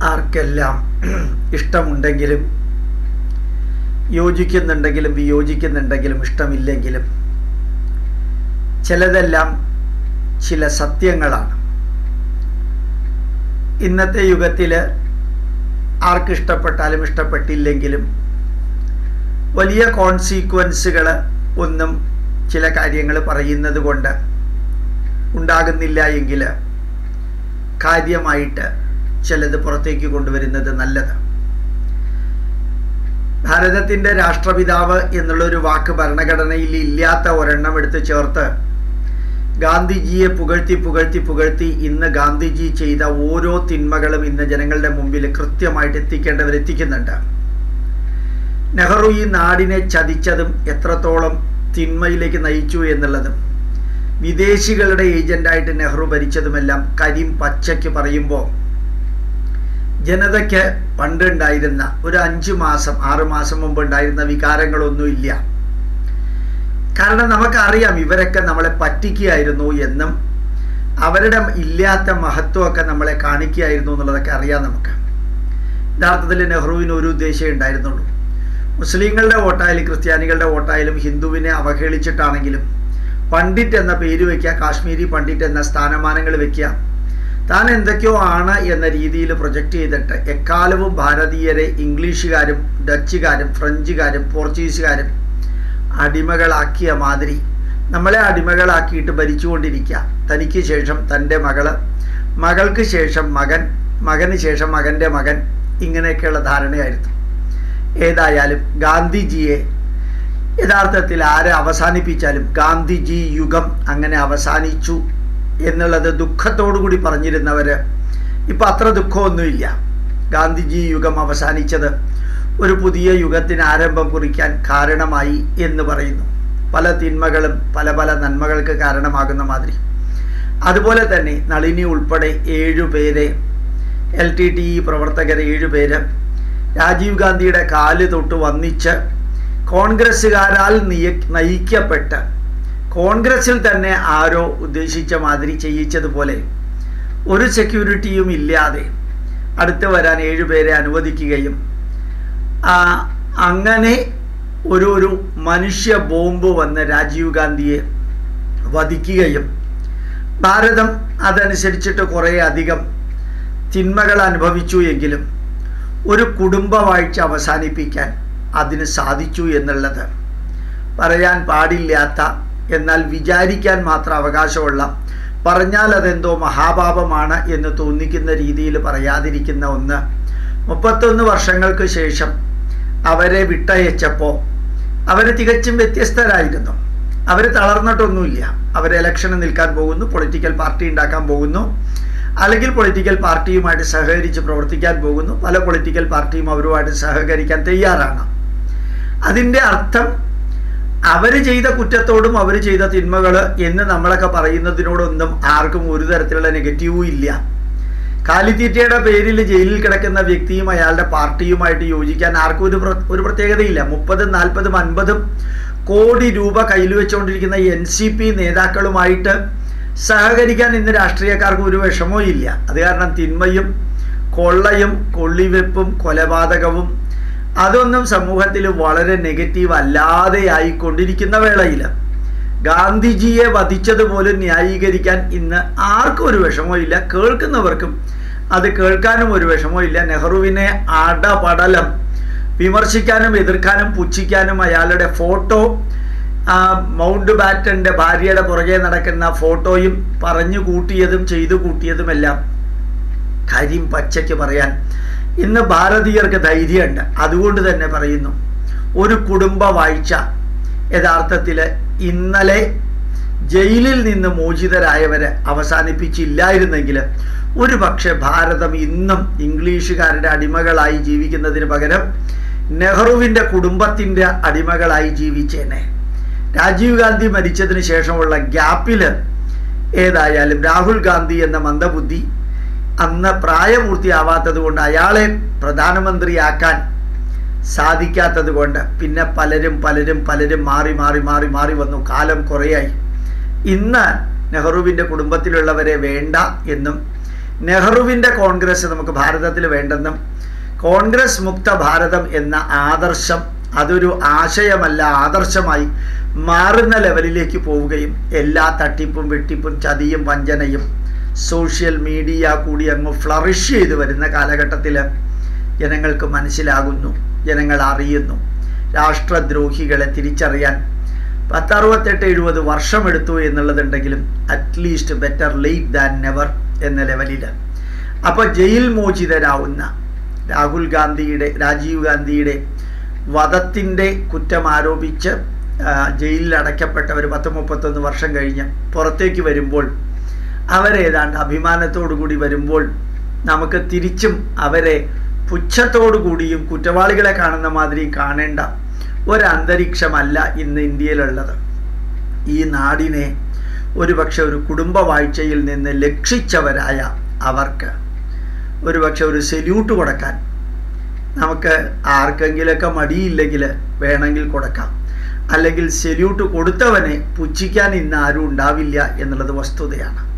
ആർക്കെല്ലാം ഇഷ്ടമുണ്ടെങ്കിലും യോജിക്കുന്നുണ്ടെങ്കിലും വിയോജിക്കുന്നുണ്ടെങ്കിലും ഇഷ്ടമില്ലെങ്കിലും ചിലതെല്ലാം ചില സത്യങ്ങളാണ് ഇന്നത്തെ യുഗത്തിൽ ആർക്കിഷ്ടപ്പെട്ടാലും ഇഷ്ടപ്പെട്ടില്ലെങ്കിലും വലിയ കോൺസീക്വൻസുകൾ ഒന്നും ചില കാര്യങ്ങൾ പറയുന്നത് കൊണ്ട് ഉണ്ടാകുന്നില്ല എങ്കിൽ കാര്യമായിട്ട് ചിലത് പുറത്തേക്ക് കൊണ്ടുവരുന്നത് നല്ലത് ഭാരതത്തിൻ്റെ രാഷ്ട്രപിതാവ് എന്നുള്ളൊരു വാക്ക് ഭരണഘടനയിൽ ഇല്ലാത്ത ഒരെണ്ണം എടുത്ത് ചേർത്ത് ഗാന്ധിജിയെ പുകഴ്ത്തി പുകഴ്ത്തി പുകഴ്ത്തി ഇന്ന് ഗാന്ധിജി ചെയ്ത ഓരോ തിന്മകളും ഇന്ന് ജനങ്ങളുടെ മുമ്പിൽ കൃത്യമായിട്ട് എത്തിക്കേണ്ടവരെത്തിക്കുന്നുണ്ട് നെഹ്റു ഈ നാടിനെ ചതിച്ചതും എത്രത്തോളം തിന്മയിലേക്ക് നയിച്ചു എന്നുള്ളതും വിദേശികളുടെ ഏജന്റായിട്ട് നെഹ്റു ഭരിച്ചതുമെല്ലാം കരിം പച്ചയ്ക്ക് പറയുമ്പോൾ ജനതയ്ക്ക് പണ്ടുണ്ടായിരുന്ന ഒരു അഞ്ചു മാസം ആറ് മാസം മുമ്പ് ഉണ്ടായിരുന്ന വികാരങ്ങളൊന്നുമില്ല കാരണം നമുക്കറിയാം ഇവരൊക്കെ നമ്മളെ പറ്റിക്കുകയായിരുന്നു എന്നും അവരുടെ ഇല്ലാത്ത മഹത്വമൊക്കെ നമ്മളെ കാണിക്കുകയായിരുന്നു എന്നുള്ളതൊക്കെ അറിയാം നമുക്ക് യഥാർത്ഥത്തിൽ നെഹ്റുവിന് ഒരു ഉദ്ദേശമേ ഉണ്ടായിരുന്നുള്ളൂ മുസ്ലിങ്ങളുടെ വോട്ടായാലും ക്രിസ്ത്യാനികളുടെ വോട്ടായാലും ഹിന്ദുവിനെ അവഹേളിച്ചിട്ടാണെങ്കിലും പണ്ഡിറ്റ് എന്ന പേര് വയ്ക്കുക കാശ്മീരി പണ്ഡിറ്റ് എന്ന സ്ഥാനമാനങ്ങൾ വയ്ക്കുക താൻ എന്തൊക്കെയോ ആണ് എന്ന രീതിയിൽ പ്രൊജക്റ്റ് ചെയ്തിട്ട് എക്കാലവും ഭാരതീയരെ ഇംഗ്ലീഷുകാരും ഡച്ചുകാരും ഫ്രഞ്ചുകാരും പോർച്ചുഗീസുകാരും അടിമകളാക്കിയ മാതിരി നമ്മളെ അടിമകളാക്കിയിട്ട് ഭരിച്ചുകൊണ്ടിരിക്കുക തനിക്ക് ശേഷം തൻ്റെ മകള് മകൾക്ക് ശേഷം മകൻ മകന് ശേഷം മകൻ്റെ മകൻ ഇങ്ങനെയൊക്കെയുള്ള ധാരണയായിരുന്നു ഏതായാലും ഗാന്ധിജിയെ യഥാർത്ഥത്തിൽ ആരെ അവസാനിപ്പിച്ചാലും ഗാന്ധിജി യുഗം അങ്ങനെ അവസാനിച്ചു എന്നുള്ളത് ദുഃഖത്തോടു കൂടി പറഞ്ഞിരുന്നവര് ഇപ്പം അത്ര ദുഃഖമൊന്നുമില്ല ഗാന്ധിജി യുഗം അവസാനിച്ചത് ഒരു പുതിയ യുഗത്തിന് ആരംഭം കുറിക്കാൻ കാരണമായി എന്ന് പറയുന്നു പല തിന്മകളും പല പല നന്മകൾക്ക് കാരണമാകുന്ന മാതിരി അതുപോലെ തന്നെ നളിനി ഉൾപ്പെടെ ഏഴുപേരെ എൽ ടി ടി ഇ പ്രവർത്തകർ ഏഴുപേര് രാജീവ് ഗാന്ധിയുടെ കാല് തൊട്ട് വന്നിച്ച് കോൺഗ്രസ്സുകാരാൽ നിയ നയിക്കപ്പെട്ട് കോൺഗ്രസിൽ തന്നെ ആരോ ഉദ്ദേശിച്ച മാതിരി ചെയ്യിച്ചതുപോലെ ഒരു സെക്യൂരിറ്റിയും ഇല്ലാതെ അടുത്ത് വരാൻ ഏഴുപേരെ അനുവദിക്കുകയും അങ്ങനെ ഒരു ഒരു മനുഷ്യ ബോംബ് വന്ന് രാജീവ് ഗാന്ധിയെ വധിക്കുകയും ഭാരതം അതനുസരിച്ചിട്ട് കുറേ അധികം തിന്മകൾ അനുഭവിച്ചു എങ്കിലും ഒരു കുടുംബവാഴ്ച അവസാനിപ്പിക്കാൻ അതിന് സാധിച്ചു എന്നുള്ളത് പറയാൻ പാടില്ലാത്ത എന്നാൽ വിചാരിക്കാൻ മാത്രം അവകാശമുള്ള പറഞ്ഞാൽ അതെന്തോ മഹാപാപമാണ് എന്ന് തോന്നിക്കുന്ന രീതിയിൽ പറയാതിരിക്കുന്ന ഒന്ന് മുപ്പത്തൊന്ന് വർഷങ്ങൾക്ക് ശേഷം അവരെ വിട്ടയച്ചപ്പോൾ അവർ തികച്ചും വ്യത്യസ്തരായിരുന്നു അവർ തളർന്നിട്ടൊന്നുമില്ല അവർ ഇലക്ഷന് നിൽക്കാൻ പോകുന്നു പൊളിറ്റിക്കൽ പാർട്ടി ഉണ്ടാക്കാൻ പോകുന്നു അല്ലെങ്കിൽ പൊളിറ്റിക്കൽ പാർട്ടിയുമായിട്ട് സഹകരിച്ച് പ്രവർത്തിക്കാൻ പോകുന്നു പല പൊളിറ്റിക്കൽ പാർട്ടിയും അവരുമായിട്ട് സഹകരിക്കാൻ തയ്യാറാണ് അതിൻ്റെ അർത്ഥം അവർ ചെയ്ത കുറ്റത്തോടും അവർ ചെയ്ത തിന്മകൾ എന്ന് നമ്മളൊക്കെ പറയുന്നതിനോടൊന്നും ആർക്കും ഒരു തരത്തിലുള്ള നെഗറ്റീവും ഇല്ല കാലിത്തീറ്റയുടെ പേരിൽ ജയിലിൽ കിടക്കുന്ന വ്യക്തിയും അയാളുടെ പാർട്ടിയുമായിട്ട് യോജിക്കാൻ ആർക്കും ഒരു ഒരു പ്രത്യേകതയില്ല മുപ്പതും നാൽപ്പതും അൻപതും കോടി രൂപ കയ്യിൽ വെച്ചുകൊണ്ടിരിക്കുന്ന എൻ സി പി നേതാക്കളുമായിട്ട് സഹകരിക്കാൻ ഇന്ന് രാഷ്ട്രീയക്കാർക്ക് ഒരു വിഷമവും ഇല്ല അത് കാരണം തിന്മയും കൊള്ളയും കൊള്ളിവെപ്പും കൊലപാതകവും അതൊന്നും സമൂഹത്തിൽ വളരെ നെഗറ്റീവ് അല്ലാതെ ആയിക്കൊണ്ടിരിക്കുന്ന വേളയിൽ ഗാന്ധിജിയെ വധിച്ചതുപോലും ന്യായീകരിക്കാൻ ഇന്ന് ആർക്കും ഒരു വിഷമവും കേൾക്കുന്നവർക്കും അത് കേൾക്കാനും ഒരു വിഷമവും ഇല്ല നെഹ്റുവിനെ അടപടലം വിമർശിക്കാനും എതിർക്കാനും പുച്ഛിക്കാനും അയാളുടെ ഫോട്ടോ മൗണ്ട് ബാറ്റന്റെ ഭാര്യയുടെ പുറകെ നടക്കുന്ന ഫോട്ടോയും പറഞ്ഞു കൂട്ടിയതും ചെയ്തു കൂട്ടിയതുമെല്ലാം കാര്യം പച്ചയ്ക്ക് പറയാൻ ഇന്ന് ഭാരതീയർക്ക് ധൈര്യമുണ്ട് അതുകൊണ്ട് തന്നെ പറയുന്നു ഒരു കുടുംബ വാഴ്ച യഥാർത്ഥത്തിൽ ഇന്നലെ ജയിലിൽ നിന്ന് മോചിതരായവരെ അവസാനിപ്പിച്ചില്ലായിരുന്നെങ്കിൽ ഒരു പക്ഷേ ഭാരതം ഇന്നും ഇംഗ്ലീഷുകാരുടെ അടിമകളായി ജീവിക്കുന്നതിന് പകരം നെഹ്റുവിൻ്റെ കുടുംബത്തിൻ്റെ അടിമകളായി ജീവിച്ചേനെ രാജീവ് ഗാന്ധി മരിച്ചതിന് ശേഷമുള്ള ഗ്യാപ്പിൽ ഏതായാലും രാഹുൽ ഗാന്ധി എന്ന മന്ദബുദ്ധി അന്ന് പ്രായപൂർത്തിയാവാത്തത് കൊണ്ട് അയാളെ പ്രധാനമന്ത്രിയാക്കാൻ സാധിക്കാത്തത് കൊണ്ട് പിന്നെ പലരും പലരും പലരും മാറി മാറി മാറി മാറി വന്നു കാലം കുറേയായി ഇന്ന് നെഹ്റുവിൻ്റെ കുടുംബത്തിലുള്ളവരെ വേണ്ട എന്നും നെഹ്റുവിൻ്റെ കോൺഗ്രസ് നമുക്ക് ഭാരതത്തിൽ വേണ്ടെന്നും കോൺഗ്രസ് മുക്ത ഭാരതം എന്ന ആദർശം അതൊരു ആശയമല്ല ആദർശമായി മാറുന്ന ലെവലിലേക്ക് പോവുകയും എല്ലാ തട്ടിപ്പും വെട്ടിപ്പും ചതിയും വഞ്ചനയും സോഷ്യൽ മീഡിയ കൂടി അങ്ങ് ഫ്ലറിഷ് ചെയ്ത് വരുന്ന കാലഘട്ടത്തിൽ ജനങ്ങൾക്ക് മനസ്സിലാകുന്നു ജനങ്ങൾ അറിയുന്നു രാഷ്ട്രദ്രോഹികളെ തിരിച്ചറിയാൻ പത്തറുപത്തെട്ട് എഴുപത് വർഷമെടുത്തു എന്നുള്ളതുണ്ടെങ്കിലും at least better late than never എന്ന ലെവലിൽ അപ്പോൾ ജയിൽ മോചിതരാവുന്ന രാഹുൽ ഗാന്ധിയുടെ രാജീവ് ഗാന്ധിയുടെ വധത്തിൻ്റെ കുറ്റം ആരോപിച്ച് ജയിലിൽ അടയ്ക്കപ്പെട്ടവർ പത്ത് മുപ്പത്തൊന്ന് വർഷം കഴിഞ്ഞ് പുറത്തേക്ക് വരുമ്പോൾ അവരേതാണ്ട് അഭിമാനത്തോടു കൂടി വരുമ്പോൾ നമുക്ക് തിരിച്ചും അവരെ പുച്ഛത്തോടു കൂടിയും കുറ്റവാളികളെ കാണുന്ന മാതിരിയും കാണേണ്ട ഒരന്തരീക്ഷമല്ല ഇന്ന് ഇന്ത്യയിലുള്ളത് ഈ നാടിനെ ഒരുപക്ഷെ ഒരു കുടുംബ വാഴ്ചയിൽ നിന്ന് ലക്ഷിച്ചവരായ അവർക്ക് ഒരുപക്ഷെ ഒരു സെല്യൂട്ട് കൊടുക്കാൻ നമുക്ക് ആർക്കെങ്കിലൊക്കെ മടിയില്ലെങ്കിൽ വേണമെങ്കിൽ കൊടുക്കാം അല്ലെങ്കിൽ സെല്യൂട്ട് കൊടുത്തവനെ പുച്ഛിക്കാൻ ഇന്ന് ആരും ഉണ്ടാവില്ല എന്നുള്ളത് വസ്തുതയാണ്